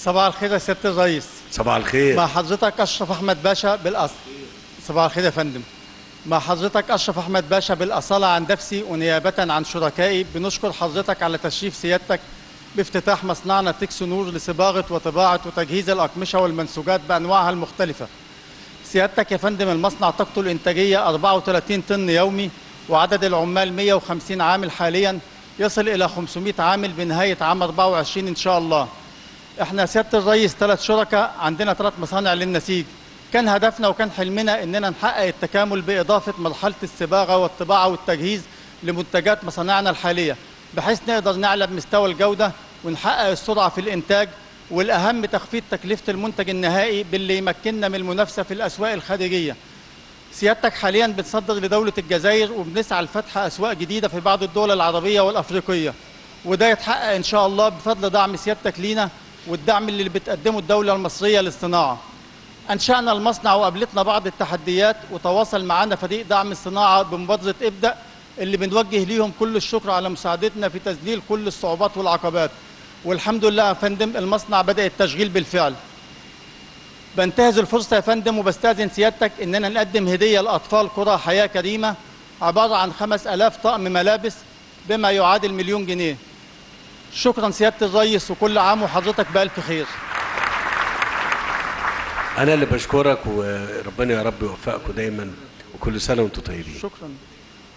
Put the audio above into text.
صباح الخير يا سياده الرئيس صباح الخير مع حضرتك اشرف احمد باشا بالاصل صباح الخير يا فندم مع حضرتك اشرف احمد باشا بالاصاله عن نفسي ونيابه عن شركائي بنشكر حضرتك على تشريف سيادتك بافتتاح مصنعنا تكسو نور لصباغه وطباعه وتجهيز الاقمشه والمنسوجات بانواعها المختلفه سيادتك يا فندم المصنع طاقته الانتاجيه 34 طن يومي وعدد العمال 150 عامل حاليا يصل الى 500 عامل بنهايه عام 24 ان شاء الله احنا سياده الرئيس ثلاث شركاء عندنا ثلاث مصانع للنسيج كان هدفنا وكان حلمنا اننا نحقق التكامل باضافه مرحله الصباغه والطباعه والتجهيز لمنتجات مصانعنا الحاليه بحيث نقدر نعلى بمستوى الجوده ونحقق السرعه في الانتاج والاهم تخفيض تكلفه المنتج النهائي باللي يمكننا من المنافسه في الاسواق الخارجيه سيادتك حاليا بتصدر لدوله الجزائر وبنسعى لفتح اسواق جديده في بعض الدول العربيه والافريقيه وده يتحقق ان شاء الله بفضل دعم سيادتك لينا والدعم اللي بتقدمه الدوله المصريه للصناعه أنشأنا المصنع وقابلتنا بعض التحديات وتواصل معنا فريق دعم الصناعة بمبادرة ابدأ اللي بنوجه ليهم كل الشكر على مساعدتنا في تذليل كل الصعوبات والعقبات والحمد لله يا فندم المصنع بدأ التشغيل بالفعل بنتهز الفرصة يا فندم وبستأذن سيادتك إننا نقدم هدية لأطفال قرى حياة كريمة عبارة عن خمس ألاف طقم ملابس بما يعادل مليون جنيه شكرا سيادة الرئيس وكل عام وحضرتك بألف خير انا اللي بشكرك وربنا يا رب يوفقكم دايما وكل سنه وانتم طيبين شكرا